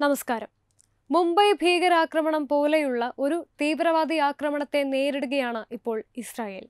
നമസ്കാരം മുംബൈ ഭീകരാക്രമണം പോലെയുള്ള ഒരു തീവ്രവാദി ആക്രമണത്തെ നേരിടുകയാണ് ഇപ്പോൾ ഇസ്രായേൽ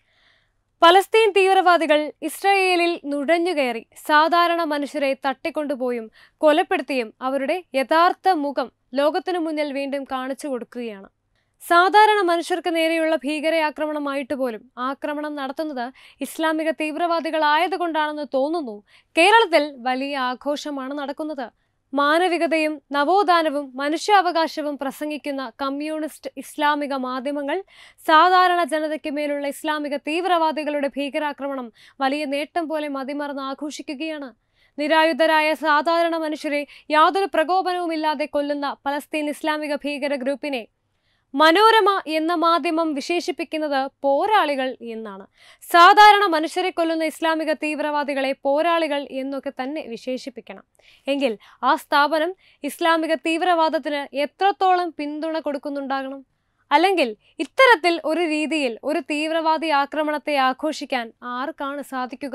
പലസ്തീൻ തീവ്രവാദികൾ ഇസ്രായേലിൽ നുഴഞ്ഞുകയറി സാധാരണ മനുഷ്യരെ തട്ടിക്കൊണ്ടുപോയും കൊലപ്പെടുത്തിയും അവരുടെ യഥാർത്ഥ മുഖം ലോകത്തിനു മുന്നിൽ വീണ്ടും കാണിച്ചു കൊടുക്കുകയാണ് സാധാരണ മനുഷ്യർക്ക് നേരെയുള്ള ഭീകരാക്രമണമായിട്ട് പോലും ആക്രമണം നടത്തുന്നത് ഇസ്ലാമിക തീവ്രവാദികളായതുകൊണ്ടാണെന്ന് തോന്നുന്നു കേരളത്തിൽ വലിയ ആഘോഷമാണ് നടക്കുന്നത് മാനവികതയും നവോത്ഥാനവും മനുഷ്യാവകാശവും പ്രസംഗിക്കുന്ന കമ്മ്യൂണിസ്റ്റ് ഇസ്ലാമിക മാധ്യമങ്ങൾ സാധാരണ ജനതയ്ക്ക് മേലുള്ള ഇസ്ലാമിക തീവ്രവാദികളുടെ ഭീകരാക്രമണം വലിയ നേട്ടം പോലെ മതിമറന്ന് ആഘോഷിക്കുകയാണ് നിരായുധരായ സാധാരണ മനുഷ്യരെ യാതൊരു പ്രകോപനവുമില്ലാതെ കൊല്ലുന്ന പലസ്തീൻ ഇസ്ലാമിക ഭീകര ഗ്രൂപ്പിനെ മനോരമ എന്ന മാധ്യമം വിശേഷിപ്പിക്കുന്നത് പോരാളികൾ എന്നാണ് സാധാരണ മനുഷ്യരെ കൊല്ലുന്ന ഇസ്ലാമിക തീവ്രവാദികളെ പോരാളികൾ എന്നൊക്കെ തന്നെ വിശേഷിപ്പിക്കണം എങ്കിൽ ആ സ്ഥാപനം ഇസ്ലാമിക തീവ്രവാദത്തിന് എത്രത്തോളം പിന്തുണ കൊടുക്കുന്നുണ്ടാകണം അല്ലെങ്കിൽ ഇത്തരത്തിൽ ഒരു രീതിയിൽ ഒരു തീവ്രവാദി ആക്രമണത്തെ ആഘോഷിക്കാൻ ആർക്കാണ് സാധിക്കുക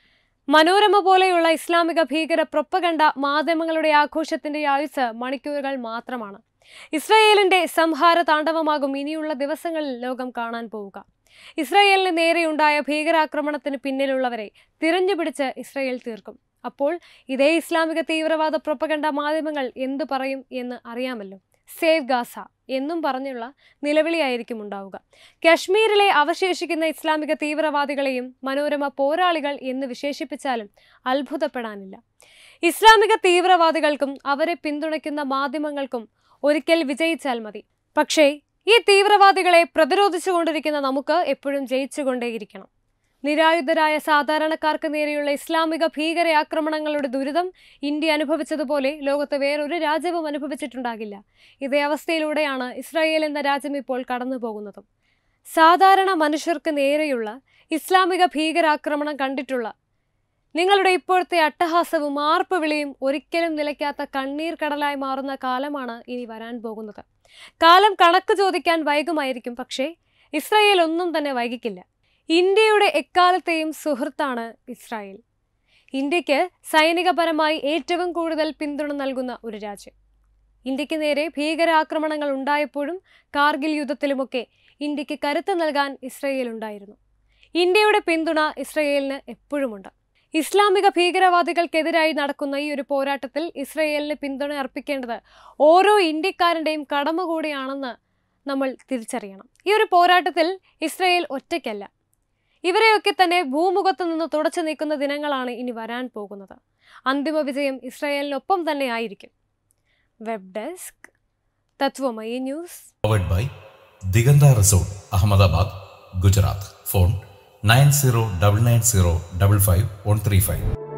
മനോരമ പോലെയുള്ള ഇസ്ലാമിക ഭീകര പ്രൊപ്പകണ്ട മാധ്യമങ്ങളുടെ ആഘോഷത്തിന്റെ ആയുസ് മണിക്കൂറുകൾ മാത്രമാണ് ഇസ്രായേലിന്റെ സംഹാര താണ്ഡവമാകും ഇനിയുള്ള ദിവസങ്ങളിൽ ലോകം കാണാൻ പോവുക ഇസ്രായേലിന് നേരെയുണ്ടായ ഭീകരാക്രമണത്തിന് പിന്നിലുള്ളവരെ തിരഞ്ഞുപിടിച്ച് ഇസ്രായേൽ തീർക്കും അപ്പോൾ ഇതേ ഇസ്ലാമിക തീവ്രവാദ പ്രൊപ്പകണ്ട മാധ്യമങ്ങൾ എന്തു പറയും എന്ന് അറിയാമല്ലോ സേവ് ഗാസ എന്നും പറഞ്ഞുള്ള നിലവിളിയായിരിക്കും ഉണ്ടാവുക കശ്മീരിലെ അവശേഷിക്കുന്ന ഇസ്ലാമിക തീവ്രവാദികളെയും മനോരമ പോരാളികൾ എന്ന് വിശേഷിപ്പിച്ചാലും അത്ഭുതപ്പെടാനില്ല ഇസ്ലാമിക തീവ്രവാദികൾക്കും അവരെ പിന്തുണയ്ക്കുന്ന മാധ്യമങ്ങൾക്കും ഒരിക്കൽ വിജയിച്ചാൽ മതി പക്ഷേ ഈ തീവ്രവാദികളെ പ്രതിരോധിച്ചുകൊണ്ടിരിക്കുന്ന നമുക്ക് എപ്പോഴും ജയിച്ചുകൊണ്ടേയിരിക്കണം നിരായുധരായ സാധാരണക്കാർക്ക് നേരെയുള്ള ഇസ്ലാമിക ഭീകര ആക്രമണങ്ങളുടെ ദുരിതം ഇന്ത്യ അനുഭവിച്ചതുപോലെ ലോകത്ത് വേറൊരു രാജ്യവും അനുഭവിച്ചിട്ടുണ്ടാകില്ല ഇതേ അവസ്ഥയിലൂടെയാണ് ഇസ്രായേൽ എന്ന രാജ്യം ഇപ്പോൾ കടന്നു പോകുന്നതും സാധാരണ മനുഷ്യർക്ക് നേരെയുള്ള ഇസ്ലാമിക ഭീകരാക്രമണം കണ്ടിട്ടുള്ള നിങ്ങളുടെ ഇപ്പോഴത്തെ അട്ടഹാസവും ആർപ്പ് വിളിയും ഒരിക്കലും നിലയ്ക്കാത്ത കണ്ണീർ കടലായി മാറുന്ന കാലമാണ് ഇനി വരാൻ പോകുന്നത് കാലം കണക്ക് ചോദിക്കാൻ വൈകുമായിരിക്കും പക്ഷേ ഇസ്രായേൽ ഒന്നും തന്നെ വൈകിക്കില്ല ഇന്ത്യയുടെ എക്കാലത്തെയും സുഹൃത്താണ് ഇസ്രായേൽ ഇന്ത്യക്ക് സൈനികപരമായി ഏറ്റവും കൂടുതൽ പിന്തുണ നൽകുന്ന ഒരു രാജ്യം ഇന്ത്യക്ക് നേരെ ഭീകരാക്രമണങ്ങൾ ഉണ്ടായപ്പോഴും കാർഗിൽ യുദ്ധത്തിലുമൊക്കെ ഇന്ത്യക്ക് കരുത്ത് നൽകാൻ ഇസ്രയേൽ ഉണ്ടായിരുന്നു ഇന്ത്യയുടെ പിന്തുണ ഇസ്രയേലിന് എപ്പോഴുമുണ്ട് ഇസ്ലാമിക ഭീകരവാദികൾക്കെതിരായി നടക്കുന്ന ഈ ഒരു പോരാട്ടത്തിൽ ഇസ്രയേലിന് പിന്തുണ അർപ്പിക്കേണ്ടത് ഓരോ ഇന്ത്യക്കാരൻ്റെയും കടമ കൂടിയാണെന്ന് നമ്മൾ തിരിച്ചറിയണം ഈ ഒരു പോരാട്ടത്തിൽ ഇസ്രയേൽ ഒറ്റയ്ക്കല്ല ഇവരെയൊക്കെ തന്നെ ഭൂമുഖത്ത് നിന്ന് തുടച്ചു നീക്കുന്ന ദിനങ്ങളാണ് ഇനി വരാൻ പോകുന്നത് അന്തിമ വിജയം ഇസ്രായേലിനൊപ്പം തന്നെ ആയിരിക്കും web desk Tatwamayi news powered by Diganta Resort, Ahmedabad, Gujarat. Phone 9099055135.